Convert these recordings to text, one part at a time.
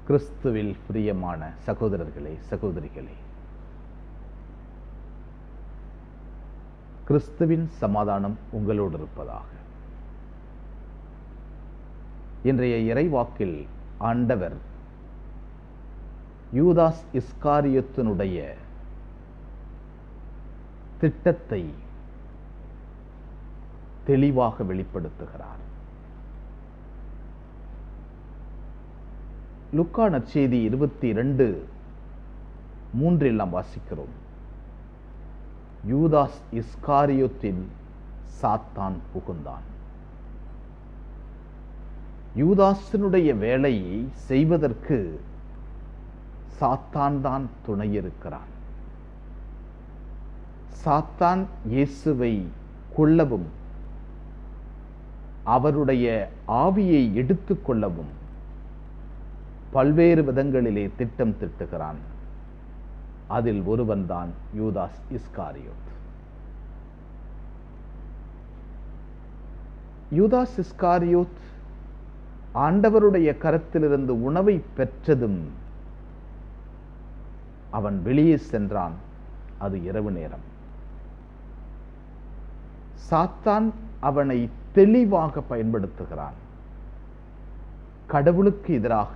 கிறிஸ்துவில் பிரியமான சகோதரர்களே சகோதரிகளே கிறிஸ்துவின் சமாதானம் உங்களோடு இருப்பதாக இன்றைய இறைவாக்கில் ஆண்டவர் யூதாஸ் இஸ்காரியத்தினுடைய திட்டத்தை தெளிவாக வெளிப்படுத்துகிறார் லுக்கா நற்செய்தி இருபத்தி இரண்டு மூன்றில் நாம் வாசிக்கிறோம் யூதாஸ் இஸ்காரியோத்தில் சாத்தான் புகுந்தான் யூதாஸினுடைய வேலையை செய்வதற்கு சாத்தான் தான் துணையிருக்கிறான் சாத்தான் இயேசுவை கொள்ளவும் அவருடைய ஆவியை எடுத்துக்கொள்ளவும் பல்வேறு விதங்களிலே திட்டம் திட்டுகிறான் அதில் ஒருவன்தான் யூதாஸ் இஸ்காரியோத் யூதாஸ் இஸ்காரியோத் ஆண்டவருடைய கரத்திலிருந்து உணவை பெற்றதும் அவன் வெளியே சென்றான் அது இரவு நேரம் சாத்தான் அவனை தெளிவாக பயன்படுத்துகிறான் கடவுளுக்கு எதிராக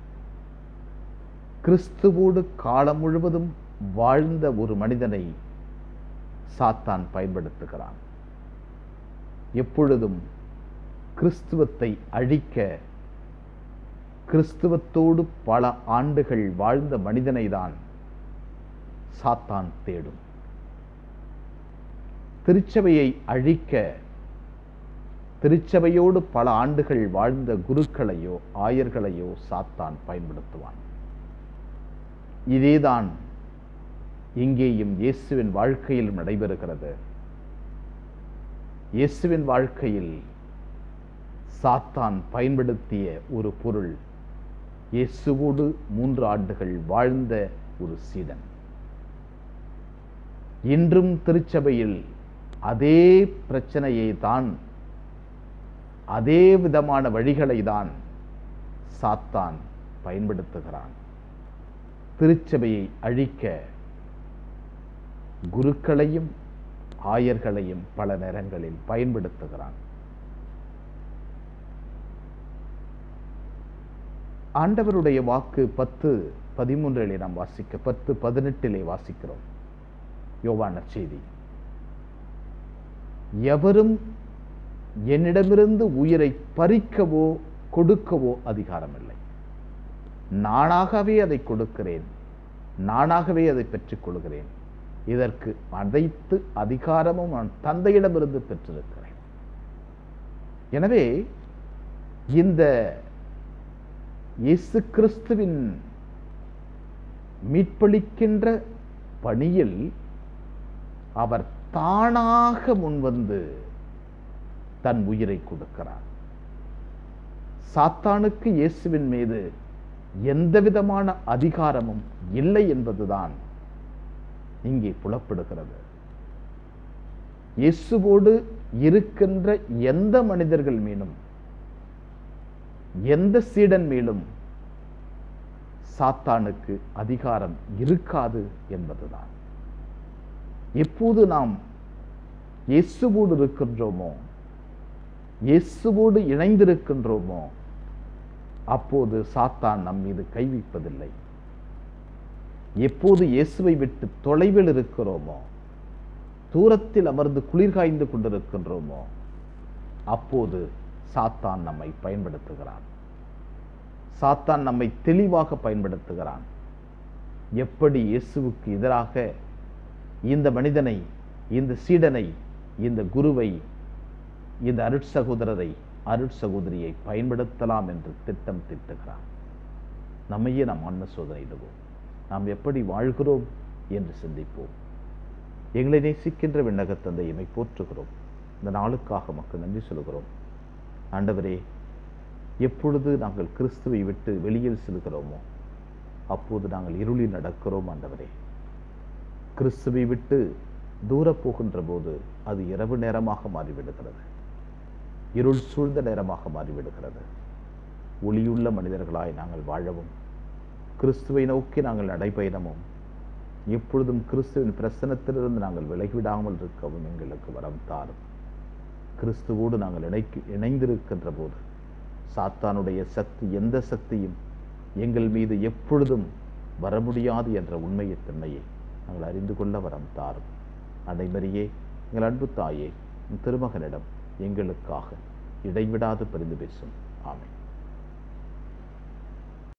கிறிஸ்துவோடு காலம் முழுவதும் வாழ்ந்த ஒரு மனிதனை சாத்தான் பயன்படுத்துகிறான் எப்பொழுதும் கிறிஸ்துவத்தை அழிக்க கிறிஸ்துவத்தோடு பல ஆண்டுகள் வாழ்ந்த மனிதனை தான் சாத்தான் தேடும் திருச்சபையை அழிக்க திருச்சபையோடு பல ஆண்டுகள் வாழ்ந்த குருக்களையோ ஆயர்களையோ சாத்தான் பயன்படுத்துவான் இதேதான் இங்கேயும் இயேசுவின் வாழ்க்கையில் நடைபெறுகிறது இயேசுவின் வாழ்க்கையில் சாத்தான் பயன்படுத்திய ஒரு பொருள் இயேசுவோடு மூன்று ஆண்டுகள் வாழ்ந்த ஒரு சீடன் இன்றும் திருச்சபையில் அதே பிரச்சனையை தான் அதே விதமான வழிகளை தான் சாத்தான் பயன்படுத்துகிறான் திருச்சபையை அழிக்க குருக்களையும் ஆயர்களையும் பல நேரங்களில் பயன்படுத்துகிறான் ஆண்டவருடைய வாக்கு பத்து பதிமூன்றிலே நாம் வாசிக்க பத்து பதினெட்டிலே வாசிக்கிறோம் யோவான செய்தி எவரும் என்னிடமிருந்து உயிரை பறிக்கவோ கொடுக்கவோ அதிகாரமில்லை நானாகவே அதை கொடுக்கிறேன் நானாகவே அதை பெற்றுக் கொள்கிறேன் இதற்கு அனைத்து அதிகாரமும் நான் தந்தையிடமிருந்து பெற்றிருக்கிறேன் எனவே இந்த இயேசு கிறிஸ்துவின் மீட்பளிக்கின்ற பணியில் அவர் தானாக முன்வந்து தன் உயிரை கொடுக்கிறார் சாத்தானுக்கு இயேசுவின் மீது எந்த விதமான அதிகாரமும் இல்லை என்பதுதான் இங்கே புலப்படுகிறது இயேசுவோடு இருக்கின்ற எந்த மனிதர்கள் மீதும் எந்த சீடன் மேலும் சாத்தானுக்கு அதிகாரம் இருக்காது என்பதுதான் எப்போது நாம் இயேசுவோடு இருக்கின்றோமோ இயேசுவோடு இணைந்திருக்கின்றோமோ அப்போது சாத்தான் நம் மீது கை வைப்பதில்லை எப்போது இயேசுவை விட்டு தொலைவில் இருக்கிறோமோ தூரத்தில் அமர்ந்து குளிர்காய்ந்து கொண்டிருக்கின்றோமோ அப்போது சாத்தான் நம்மை பயன்படுத்துகிறான் சாத்தான் நம்மை தெளிவாக பயன்படுத்துகிறான் எப்படி இயேசுவுக்கு எதிராக இந்த மனிதனை இந்த சீடனை இந்த குருவை இந்த அருட்சகோதரரை அருட்சகோதரியை பயன்படுத்தலாம் என்று திட்டம் திட்டுகிறான் நம்மையே நாம் ஆன்ம சோதனையிடுவோம் நாம் எப்படி வாழ்கிறோம் என்று சிந்திப்போம் எங்களை நேசிக்கின்ற விண்ணகத்தந்தை எம்மை போற்றுகிறோம் இந்த நாளுக்காக மக்கள் நன்றி சொல்கிறோம் ஆண்டவரே எப்பொழுது நாங்கள் கிறிஸ்துவை விட்டு வெளியில் செல்கிறோமோ அப்போது நாங்கள் இருளில் நடக்கிறோம் ஆண்டவரே கிறிஸ்துவை விட்டு தூர போகின்ற போது அது இரவு நேரமாக மாறிவிடுகிறது இருள் சூழ்ந்த நேரமாக மாறிவிடுகிறது ஒளியுள்ள மனிதர்களாய் நாங்கள் வாழவும் கிறிஸ்துவை நோக்கி நாங்கள் நடைபயணமும் எப்பொழுதும் கிறிஸ்துவின் பிரசனத்திலிருந்து நாங்கள் விலகிவிடாமல் இருக்கவும் எங்களுக்கு வரம் தாரும் கிறிஸ்துவோடு நாங்கள் இணைக்கு இணைந்திருக்கின்ற போது சாத்தானுடைய சக்தி எந்த சக்தியும் எங்கள் மீது எப்பொழுதும் வர முடியாது என்ற உண்மையை தன்மையை நாங்கள் அறிந்து கொள்ள வரம் தாரும் அனைவரையே எங்கள் அன்பு தாயே உம் திருமகனிடம் எங்களுக்காக இடைவிடாது பரிந்து பேசும் ஆமென்